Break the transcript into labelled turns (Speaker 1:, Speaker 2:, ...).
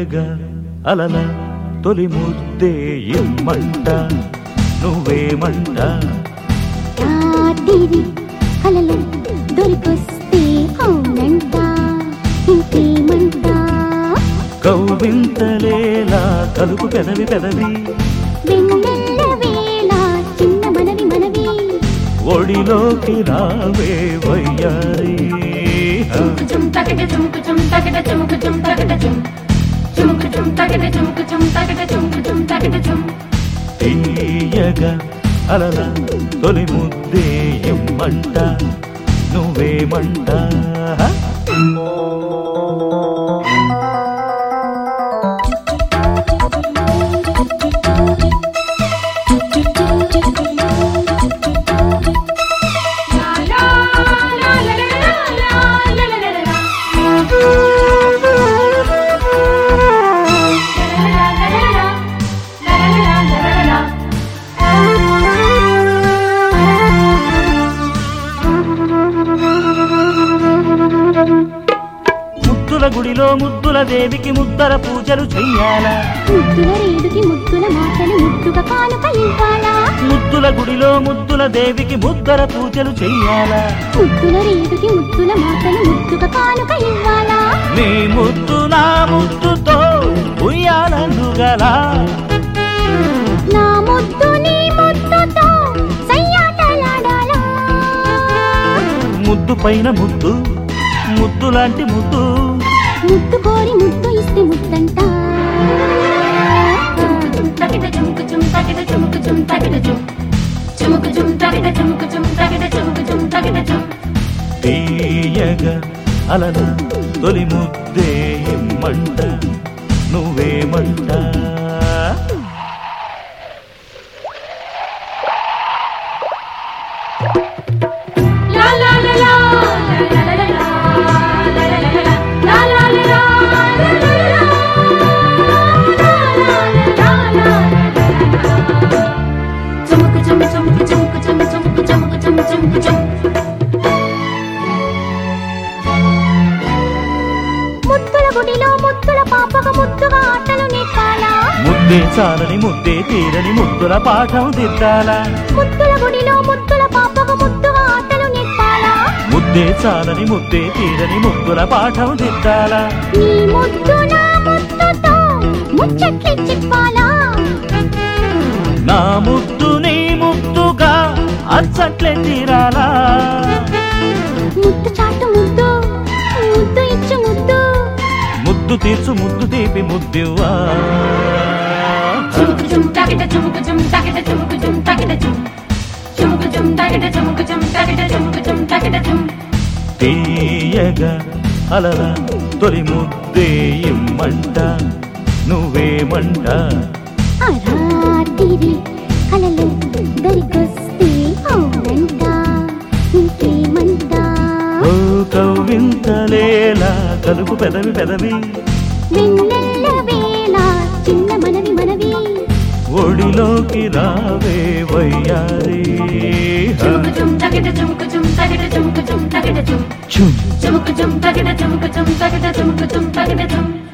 Speaker 1: తీయగా అలల తొలి ముద్దే ఇమ్మంట నువ్వేమంట
Speaker 2: రాత్రి కలలో దొరికొస్తే అవునంట ఇంకేమంట
Speaker 1: కౌవింతలేలా కలుపు పెదవి పెదవి
Speaker 2: వెన్నెల్ల వేళ చిన్న మనవి మనవి
Speaker 1: ఒడిలోకి రావే వయ్యారి
Speaker 3: చుమ్ తగట చుమ్కు చుమ్ తగట చుమ్కు చుమ్ తగట చుమ్ చుమ్కు చుమ్ తగట చుమ్కు చుమ్ తగట చుమ్కు చుమ్ తగట చుమ్
Speaker 1: తీయగా అలల తొలి ముద్దే ఇమ్మంట నువ్వేమంట
Speaker 3: లా లా లా లా లా లా లా లా లా
Speaker 1: ముద్దుల గుడిలో ముద్దుల దేవికి ముద్దర పూజలు చెయ్యాలా
Speaker 2: ముద్దుల రేడుకి ముద్దుల మాటలు ముద్దుగా కానుక ఇవ్వాలా
Speaker 1: ముద్దుల గుడిలో ముద్దుల దేవికి ముద్దర పూజలు చెయ్యాలా
Speaker 2: ముద్దుల రేడుకి ముద్దుల మాటలు ముద్దుగా కానుక ఇవ్వాలా
Speaker 1: నీ ముద్దు నా ముద్దుతో ఉయ్యాలందుగలా
Speaker 2: నా ముద్దు నీ ముద్దుతో సయ్యాటలాడాలా
Speaker 1: ముద్దు పైన ముద్దు ముద్దు లాంటి ముద్దు
Speaker 2: ముద్దు కోరి ముద్దు ఇస్తే ముద్దంట
Speaker 1: తీయగా అలన తొలి ముద్దే ఇమ్మంట నువ్వేమంట
Speaker 2: ముద్దుల గుడిలో ముద్దుల పాపకు ముద్దుగా ఆటలు నేర్పాలా
Speaker 1: ముద్దే చాలని ముద్దే తీరని ముద్దుల పాఠం దిద్దాలా
Speaker 2: ముద్దుల గుడిలో ముద్దుల పాపకు ముద్దుగా ఆటలు నేర్పాలా
Speaker 1: ముద్దే చాలని ముద్దే తీరని ముద్దుల పాఠం దిద్దాలా
Speaker 2: నీ ముద్దు నా ముద్దుతో ముచ్చట్లు చెప్పాలా
Speaker 1: నా ముద్దు నీ ముద్దుగా అచ్చట్లే తీరాలా
Speaker 2: ముద్దు చాటు ముద్దు ముద్దు ఇచ్చు ముద్దు
Speaker 1: ముద్దు తీర్చు ముద్దు తీపి ముద్దువా తీయగా అలల తొలి ముద్దే ఇమ్మంట నువ్వేమంట
Speaker 2: ఆ రాత్రి కలలో దరికొస్తే అవునంట ఇంకేమంట
Speaker 1: ఓ కవ్వింతలేలా కలుపు పెదవి పెదవి
Speaker 2: వెన్నెల్ల వేళ చిన్న మనవి మనవి
Speaker 1: ఒడిలోకి రావే వయ్యారి
Speaker 3: చుమ్కు చుమ్ తగిట చుమ్కు చుమ్ తగిట చుమ్కు చుమ్ తగిట చుమ్
Speaker 1: చుమ్
Speaker 3: చుమ్కు చుమ్ తగిట చుమ్కు చుమ్ తగిట చుమ్కు చుమ్ తగిట చుమ్